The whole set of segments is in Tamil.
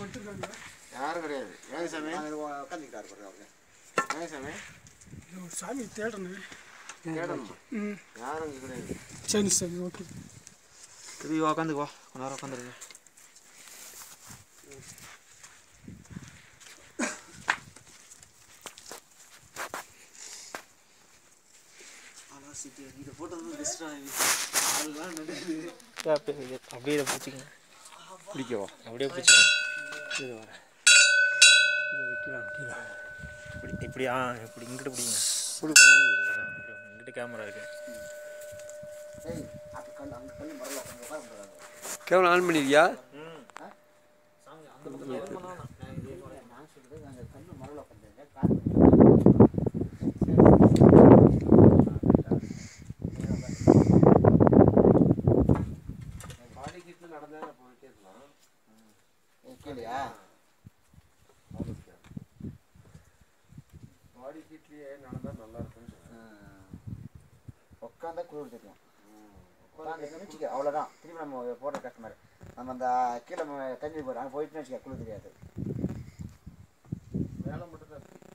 படுத்துருக்காங்க யாரும் கிடையாது ஏன் சாமி உட்காந்துக்கிட்டாரு பாருங்க அவரு ஏன் சாமி இது ஒரு சாமி தேடணும் தேடணும் ம் யாரும் இங்கே கிடையாது சரி சரி ஓகே திரும்பி உக்காந்துக்கு வா கொஞ்ச நேரம் உட்காந்துருக்கு ஆனால் சிட்டி இந்த ஃபோட்டோ வந்து பெஸ்ட்டாக அதெல்லாம் நடக்குது அப்படியே இதை பிடிச்சிக்கங்க பிடிக்கவா அப்படியே பிடிச்சிக்கங்க இது வரேன் இதை வைக்கலாம் கீழே இப்படி இப்படி ஆ இப்படி இங்கிட்டு பிடிங்க புடு புடு புடு ஆ, அப்புறம் இங்கிட்டு கேமரா இருக்கு ஏய் அது கல் அங்கே கல் மரல கொஞ்சம் உட்கார முடியாது கேமரா ஆன் பண்ணிருக்கியா நான் சொல்றது அங்கே கல் மரல உட்காந்துருங்க காற்று பாடி கிட்ட நடந்தா போயிட்டே இருக்கலாம் ஓகேலையா பாடி கிட்லயே நடந்தா நல்லா இருக்கும்னு சொல்றேன் உட்காந்தா குளிர் தெரியும் உட்காந்து வச்சுக்க அவ்வளோதான் திரும்பி நம்ம போடுற கஸ்டமர் நம்ம அந்த கீழே ம- தண்ணி போகிறோம் அங்கே போயிட்டுன்னு வச்சுக்க குளிர் தெரியாது வேலை மட்டும் தான் இருக்கு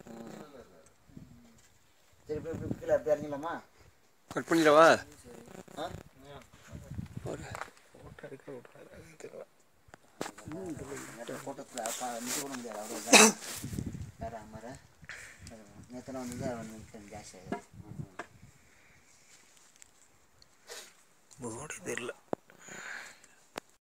சரி போய் போய் கீழே அப்படி இறங்கிடலாமா கட் பண்ணிடவா ஃபோட்டோ எடுக்க விட்றாரு தெரியல கூட்டத்தில் நிற்க கூட முடியாது அவ்வளோ வேறு அமர நேற்று வந்து அவன் கேஸ் ஆகுது போடி தெரியல